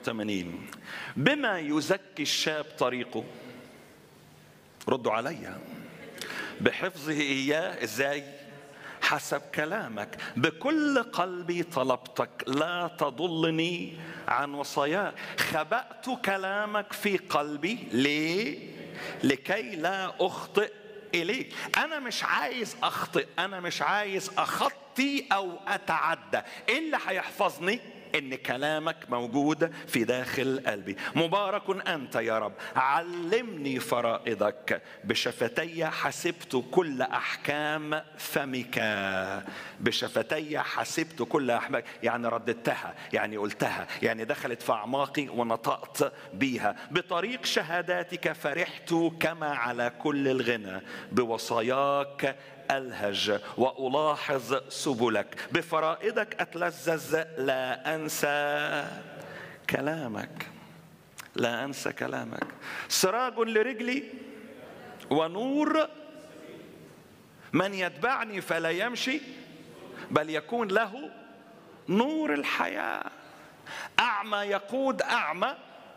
88 بما يزكي الشاب طريقه ردوا عليا بحفظه إياه إزاي حسب كلامك بكل قلبي طلبتك لا تضلني عن وصاياك خبأت كلامك في قلبي ليه لكي لا أخطئ إليك أنا مش عايز أخطئ أنا مش عايز أخطي أو أتعدى إيه اللي هيحفظني ان كلامك موجود في داخل قلبي مبارك انت يا رب علمني فرائضك بشفتي حسبت كل احكام فمك بشفتي حسبت كل احكام يعني رددتها يعني قلتها يعني دخلت في اعماقي ونطقت بيها بطريق شهاداتك فرحت كما على كل الغنى بوصاياك ألهج وألاحظ سبلك بفرائضك أتلذذ لا أنسى كلامك لا أنسى كلامك سراج لرجلي ونور من يتبعني فلا يمشي بل يكون له نور الحياة أعمى يقود أعمى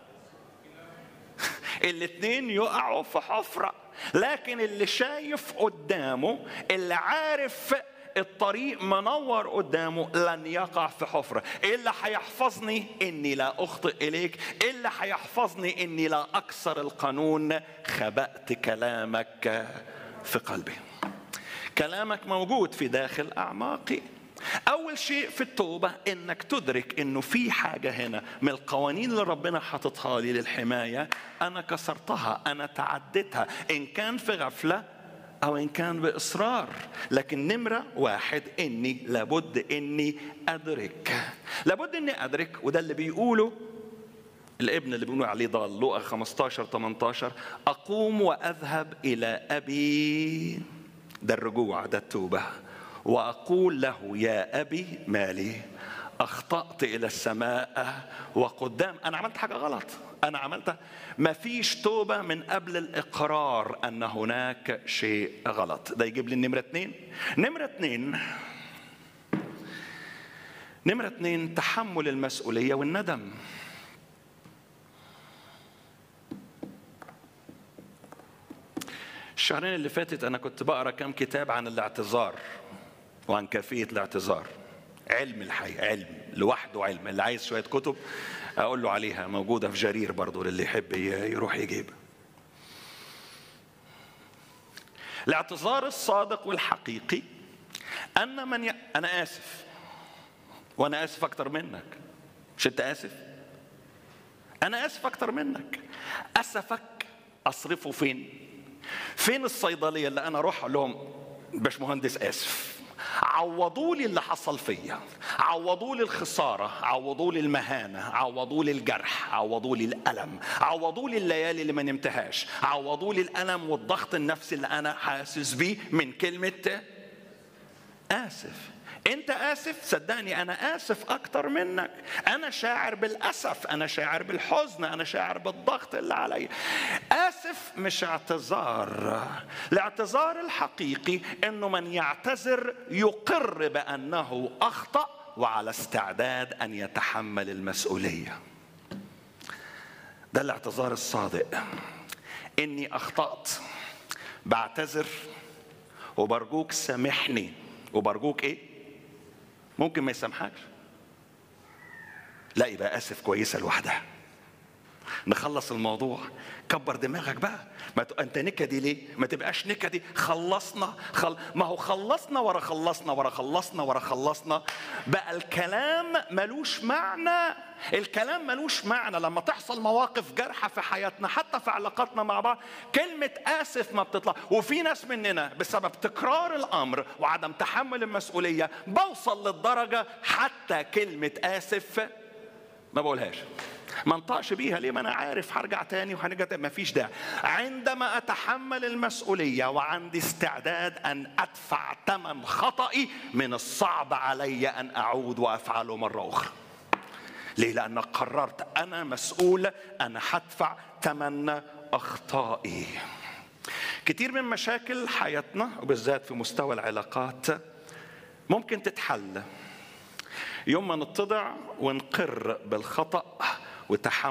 الاثنين يقعوا في حفره لكن اللي شايف قدامه اللي عارف الطريق منور قدامه لن يقع في حفرة إيه اللي هيحفظني إني لا أخطئ إليك إيه اللي هيحفظني إني لا أكسر القانون خبأت كلامك في قلبي كلامك موجود في داخل أعماقي أول شيء في التوبة إنك تدرك إنه في حاجة هنا من القوانين اللي ربنا حاططها لي للحماية أنا كسرتها أنا تعديتها إن كان في غفلة أو إن كان بإصرار لكن نمرة واحد إني لابد إني أدرك لابد إني أدرك وده اللي بيقوله الابن اللي بيقولوا عليه ضال لوقا 15 18 أقوم وأذهب إلى أبي ده الرجوع ده التوبة واقول له يا ابي مالي اخطات الى السماء وقدام انا عملت حاجه غلط انا عملت ما فيش توبه من قبل الاقرار ان هناك شيء غلط ده يجيب لي النمره اتنين نمره اتنين نمره اتنين تحمل المسؤوليه والندم الشهرين اللي فاتت انا كنت بقرا كام كتاب عن الاعتذار وعن كيفية الاعتذار علم الحي علم لوحده علم اللي عايز شوية كتب أقول له عليها موجودة في جرير برضو للي يحب يروح يجيب الاعتذار الصادق والحقيقي أن من ي... أنا آسف وأنا آسف أكتر منك مش أنت آسف أنا آسف أكتر منك أسفك أصرفه فين فين الصيدلية اللي أنا أروح أقول لهم باشمهندس آسف عوضوا لي اللي حصل فيا عوضوا لي الخساره عوضوا لي المهانه عوضوا لي الجرح عوضوا لي الالم عوضوا لي الليالي اللي ما نمتهاش عوضوا لي الالم والضغط النفسي اللي انا حاسس بيه من كلمه اسف انت اسف صدقني انا اسف اكتر منك انا شاعر بالاسف انا شاعر بالحزن انا شاعر بالضغط اللي علي اسف مش اعتذار الاعتذار الحقيقي انه من يعتذر يقر بانه اخطا وعلى استعداد ان يتحمل المسؤوليه ده الاعتذار الصادق اني اخطات بعتذر وبرجوك سامحني وبرجوك ايه ممكن ما يسامحكش لا يبقى اسف كويسه لوحدها نخلص الموضوع كبر دماغك بقى ما ت... انت نكدي ليه ما تبقاش نكدي خلصنا خل... ما هو خلصنا ورا خلصنا ورا خلصنا ورا خلصنا بقى الكلام ملوش معنى الكلام ملوش معنى لما تحصل مواقف جارحه في حياتنا حتى في علاقاتنا مع بعض كلمه اسف ما بتطلع وفي ناس مننا بسبب تكرار الامر وعدم تحمل المسؤوليه بوصل للدرجه حتى كلمه اسف ما بقولهاش ما انطقش بيها ليه ما انا عارف هرجع تاني وهنرجع تاني ما فيش داعي عندما اتحمل المسؤوليه وعندي استعداد ان ادفع ثمن خطئي من الصعب علي ان اعود وافعله مره اخرى ليه لانك قررت انا مسؤول انا هدفع ثمن اخطائي كتير من مشاكل حياتنا وبالذات في مستوى العلاقات ممكن تتحل يوم ما نتضع ونقر بالخطأ وتحمل